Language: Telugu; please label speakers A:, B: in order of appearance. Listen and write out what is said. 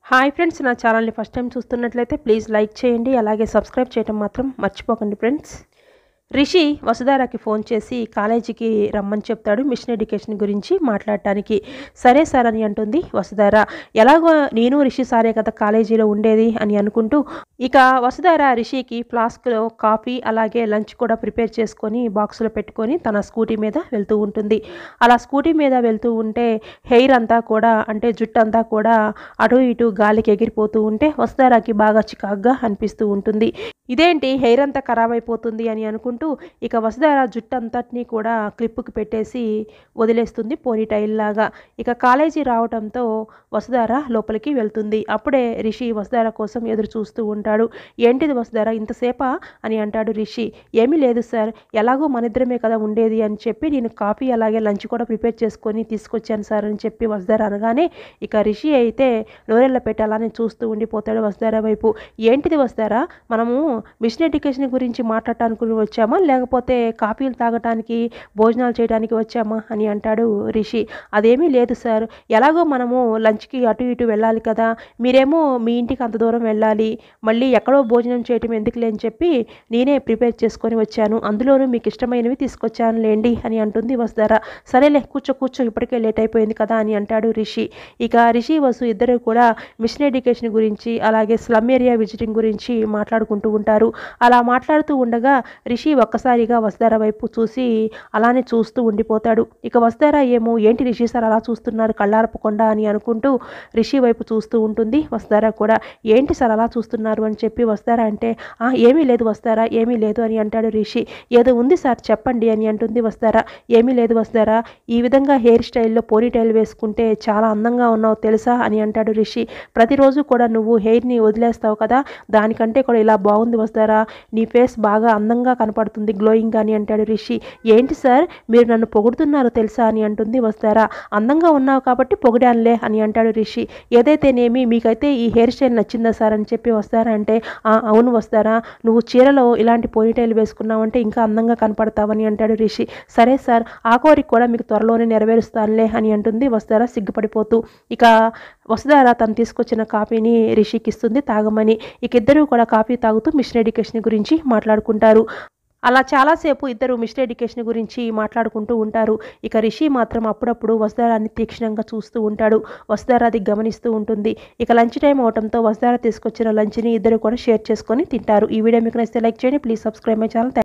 A: హాయ్ ఫ్రెండ్స్ నా ఛానల్ని ఫస్ట్ టైం చూస్తున్నట్లయితే ప్లీజ్ లైక్ చేయండి అలాగే సబ్స్క్రైబ్ చేయడం మాత్రం మర్చిపోకండి ఫ్రెండ్స్ రిషి వసుధారాకి ఫోన్ చేసి కాలేజీకి రమ్మని చెప్తాడు మిషన్ ఎడ్యుకేషన్ గురించి మాట్లాడటానికి సరే సార్ అని అంటుంది వసుధార ఎలాగో నేను రిషి సారే కదా కాలేజీలో ఉండేది అని అనుకుంటూ ఇక వసుధార రిషికి ఫ్లాస్క్లో కాఫీ అలాగే లంచ్ కూడా ప్రిపేర్ చేసుకొని బాక్స్లో పెట్టుకొని తన స్కూటీ మీద వెళ్తూ ఉంటుంది అలా స్కూటీ మీద వెళ్తూ ఉంటే హెయిర్ అంతా కూడా అంటే జుట్టు అంతా కూడా అటు ఇటు గాలికి ఎగిరిపోతూ ఉంటే వసుధారాకి బాగా చికాగ్గా అనిపిస్తూ ఉంటుంది ఇదేంటి హెయిర్ అంతా ఖరాబ్ అయిపోతుంది అని అనుకుంటూ ఇక వసుధార జుట్టు అంతటినీ కూడా క్లిప్పుకి పెట్టేసి వదిలేస్తుంది పోనీ టైల్ లాగా ఇక కాలేజీ రావడంతో వసుధార లోపలికి వెళ్తుంది అప్పుడే రిషి వసుధార కోసం ఎదురు చూస్తూ ఉంటాడు ఏంటిది వసుధార ఇంతసేపా అని అంటాడు రిషి ఏమీ లేదు సార్ ఎలాగో మనిద్దరమే కదా ఉండేది అని చెప్పి నేను కాఫీ అలాగే లంచ్ కూడా ప్రిపేర్ చేసుకొని తీసుకొచ్చాను సార్ అని చెప్పి వసుధార అనగానే ఇక రిషి అయితే నోరెళ్ళ పెట్టి అలానే చూస్తూ ఉండిపోతాడు వసుధార వైపు ఏంటిది వసుధార మనము మిషన్ ఎడ్యుకేషన్ గురించి మాట్లాడటానికి వచ్చామా లేకపోతే కాఫీలు తాగటానికి భోజనాలు చేయడానికి వచ్చామా అని అంటాడు రిషి అదేమీ లేదు సార్ ఎలాగో మనము లంచ్కి అటు ఇటు వెళ్ళాలి కదా మీరేమో మీ ఇంటికి అంత దూరం వెళ్ళాలి మళ్ళీ ఎక్కడో భోజనం చేయటం ఎందుకులే అని చెప్పి నేనే ప్రిపేర్ చేసుకొని వచ్చాను అందులోనూ మీకు ఇష్టమైనవి తీసుకొచ్చాను లేండి అని అంటుంది వసుధార సరేలే కూర్చో కూర్చో ఇప్పటికే లేట్ అయిపోయింది కదా అని అంటాడు రిషి ఇక రిషి వసు ఇద్దరు కూడా మిషన్ ఎడ్యుకేషన్ గురించి అలాగే స్లమ్ ఏరియా విజిటింగ్ గురించి మాట్లాడుకుంటూ ఉంటారు అలా మాట్లాడుతూ ఉండగా రిషి ఒక్కసారిగా వసుధార వైపు చూసి అలానే చూస్తూ ఉండిపోతాడు ఇక వసుధార ఏమో ఏంటి రిషి సార్ అలా చూస్తున్నారు కళ్ళారపకుండా అని అనుకుంటూ రిషి వైపు చూస్తూ ఉంటుంది వసుధార కూడా ఏంటి సార్ అలా చూస్తున్నారు అని చెప్పి వస్తారా అంటే "ఆ, ఏమీ లేదు వస్తారా ఏమీ లేదు అని అంటాడు రిషి ఏదో ఉంది సార్ చెప్పండి అని అంటుంది వస్తారా ఏమీ లేదు వస్తారా ఈ విధంగా హెయిర్ స్టైల్లో పోనీ టైల్ వేసుకుంటే చాలా అందంగా ఉన్నావు తెలుసా అని అంటాడు రిషి ప్రతిరోజు కూడా నువ్వు హెయిర్ని వదిలేస్తావు కదా దానికంటే కూడా ఇలా బాగుంది వస్తారా నీ ఫేస్ బాగా అందంగా కనపడుతుంది గ్లోయింగ్ అని అంటాడు రిషి ఏంటి సార్ మీరు నన్ను పొగుడుతున్నారు తెలుసా అని అంటుంది వస్తారా అందంగా ఉన్నావు కాబట్టి పొగిడానులే అని అంటాడు రిషి ఏదైతేనేమి మీకైతే ఈ హెయిర్ స్టైల్ నచ్చిందా సార్ అని చెప్పి వస్తారా అంటే "ఆ, అవును వస్తారా నువ్వు చీరలో ఇలాంటి పోనీటైల్ వేసుకున్నావంటే ఇంకా అందంగా కనపడతావని అంటాడు రిషి సరే సార్ ఆ కోరిక కూడా మీకు త్వరలోనే నెరవేరుస్తానులే అని అంటుంది వస్తారా సిగ్గుపడిపోతూ ఇక వసుధార తను తీసుకొచ్చిన కాఫీని రిషికి ఇస్తుంది తాగమని ఇక ఇద్దరు కూడా కాఫీ తాగుతూ మిషన్ ఎడ్యుకేషన్ గురించి మాట్లాడుకుంటారు అలా చాలాసేపు ఇద్దరు మిషన్ ఎడ్యుకేషన్ గురించి మాట్లాడుకుంటూ ఉంటారు ఇక రిషి మాత్రం అప్పుడప్పుడు వసుధారాన్ని తీక్షణంగా చూస్తూ ఉంటాడు వసుధార అది గమనిస్తూ ఉంటుంది ఇక లంచ్ టైం అవడంతో వసుధార తీసుకొచ్చిన లంచ్ని ఇద్దరు కూడా షేర్ చేసుకొని తింటారు ఈ వీడియో మీకు నచ్చితే లైక్ చేయండి ప్లీజ్ సబ్స్క్రైబ్ మై ఛానల్